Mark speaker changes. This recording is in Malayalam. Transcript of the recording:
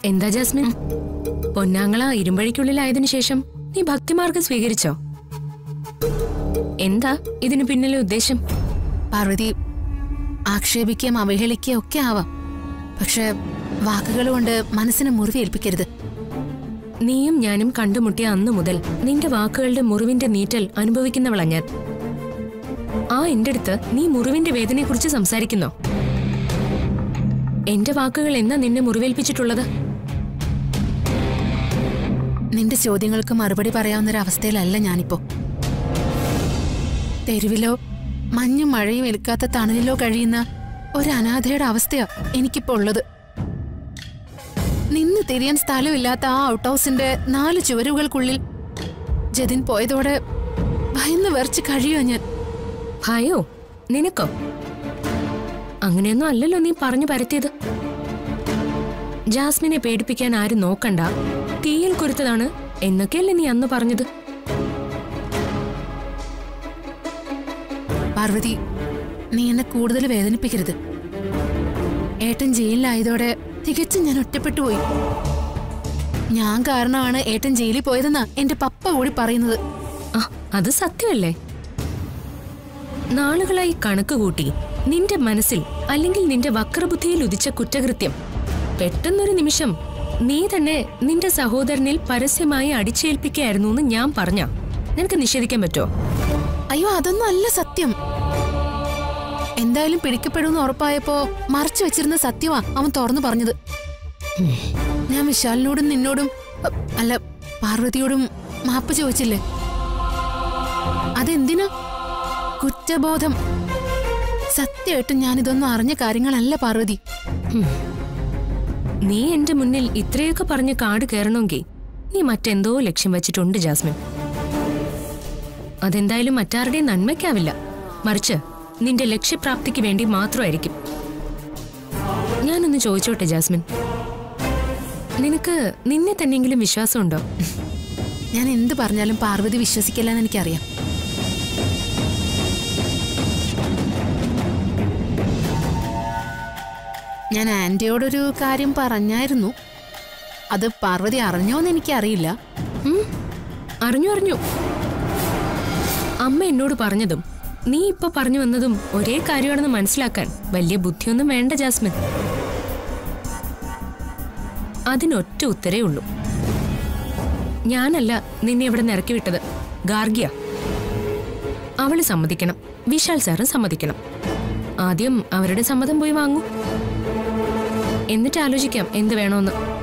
Speaker 1: എന്താ ജാസ്മിൻ പൊന്നാങ്ങള ഇരുമ്പഴിക്കുള്ളിലായതിനു ശേഷം നീ ഭക്തിമാർഗം സ്വീകരിച്ചോ എന്താ ഇതിനു പിന്നിലെ ഉദ്ദേശം
Speaker 2: പാർവതി ആക്ഷേപിക്കുകയും അവഹേളിക്കുകയും ഒക്കെ ആവാം പക്ഷെ വാക്കുകൾ കൊണ്ട് മനസ്സിനെ മുറിവേൽപ്പിക്കരുത്
Speaker 1: നീയും ഞാനും കണ്ടുമുട്ടിയ അന്നു മുതൽ നിന്റെ വാക്കുകളുടെ മുറിവിന്റെ നീറ്റൽ അനുഭവിക്കുന്നവളാ ഞാൻ ആ എന്റെ അടുത്ത് നീ മുറിവിന്റെ വേദനയെക്കുറിച്ച് സംസാരിക്കുന്നോ എന്റെ വാക്കുകൾ എന്നാ നിന്നെ മുറിവേൽപ്പിച്ചിട്ടുള്ളത്
Speaker 2: നിന്റെ ചോദ്യങ്ങൾക്ക് മറുപടി പറയാവുന്നൊരവസ്ഥയിലല്ല ഞാനിപ്പോ തെരുവിലോ മഞ്ഞും മഴയും ഏൽക്കാത്ത തണലിലോ കഴിയുന്ന ഒരു അനാഥയുടെ അവസ്ഥയാ എനിക്കിപ്പോ ഉള്ളത് നിന്ന് തിരിയാൻ സ്ഥലമില്ലാത്ത ആ ഔട്ട് ഹൗസിന്റെ നാല് ചുവരുകൾക്കുള്ളിൽ ജതിൻ പോയതോടെ ഭയന്ന് വിറച്ച് കഴിയുക ഞാൻ
Speaker 1: ഭയോ നിനക്കോ അങ്ങനെയൊന്നും അല്ലല്ലോ നീ പറഞ്ഞു പരത്തിയത് ജാസ്മിനെ പേടിപ്പിക്കാൻ ആരും നോക്കണ്ട തീയിൽ കുരുത്തതാണ് എന്നൊക്കെയല്ലേ നീ അന്ന് പറഞ്ഞത്
Speaker 2: പാർവതി നീ എന്നെ കൂടുതൽ വേദനിപ്പിക്കരുത് ഏട്ടൻ ജയിലിലായതോടെ തികച്ചും ഞാൻ ഒറ്റപ്പെട്ടു പോയി ഞാൻ കാരണമാണ് ഏട്ടൻ ജയിലിൽ പോയതെന്നാ എന്റെ പപ്പ കൂടി പറയുന്നത്
Speaker 1: ആ അത് സത്യമല്ലേ നാളുകളായി കണക്ക് കൂട്ടി നിന്റെ മനസ്സിൽ അല്ലെങ്കിൽ നിന്റെ വക്രബുദ്ധിയിൽ ഉദിച്ച കുറ്റകൃത്യം പെട്ടെന്നൊരു നിമിഷം നീ തന്നെ നിന്റെ സഹോദരനിൽ പരസ്യമായി അടിച്ചേൽപ്പിക്കുകയായിരുന്നു എന്ന് ഞാൻ പറഞ്ഞ നിനക്ക് നിഷേധിക്കാൻ പറ്റുമോ
Speaker 2: അയ്യോ അതൊന്നും അല്ല സത്യം എന്തായാലും പിടിക്കപ്പെടുമെന്ന് ഉറപ്പായപ്പോ മറച്ചു വെച്ചിരുന്ന സത്യമാ അവൻ തുറന്നു പറഞ്ഞത് ഞാൻ വിശാലിനോടും നിന്നോടും അ, അല്ല പാർവതിയോടും മാപ്പ് ചോദിച്ചില്ലേ അതെന്തിനാ കുറ്റബോധം സത്യമായിട്ടും ഞാനിതൊന്നും അറിഞ്ഞ കാര്യങ്ങളല്ല പാർവതി
Speaker 1: നീ എന്റെ മുന്നിൽ ഇത്രയൊക്കെ പറഞ്ഞ് കാട് കയറണമെങ്കിൽ നീ മറ്റെന്തോ ലക്ഷ്യം വെച്ചിട്ടുണ്ട് ജാസ്മിൻ അതെന്തായാലും മറ്റാരുടെയും നന്മയ്ക്കാവില്ല മറിച്ച് നിന്റെ ലക്ഷ്യപ്രാപ്തിക്ക് വേണ്ടി മാത്രമായിരിക്കും ഞാനൊന്ന് ചോദിച്ചോട്ടെ ജാസ്മിൻ നിനക്ക് നിന്നെ തന്നെയെങ്കിലും വിശ്വാസമുണ്ടോ
Speaker 2: ഞാൻ എന്ത് പറഞ്ഞാലും പാർവതി വിശ്വസിക്കില്ല എന്ന് എനിക്കറിയാം ഞാൻ ആന്റിയോടൊരു കാര്യം പറഞ്ഞായിരുന്നു അത് പാർവതി അറിഞ്ഞോന്ന് എനിക്കറിയില്ല
Speaker 1: ഉം, അറിഞ്ഞു അറിഞ്ഞു അമ്മ എന്നോട് പറഞ്ഞതും നീ ഇപ്പൊ പറഞ്ഞു വന്നതും ഒരേ കാര്യമാണെന്ന് മനസ്സിലാക്കാൻ വലിയ ബുദ്ധിയൊന്നും വേണ്ട ജാസ്മിൻ അതിനൊറ്റ ഉത്തരേ ഉള്ളൂ ഞാനല്ല നിന്നെ ഇവിടെ നിന്ന് ഇറക്കി വിട്ടത് ഗാർഗിയ അവള് സമ്മതിക്കണം വിശാൽ സാറും സമ്മതിക്കണം ആദ്യം അവരുടെ സമ്മതം പോയി വാങ്ങൂ എന്നിട്ട് ആലോചിക്കാം എന്ത് വേണോന്ന്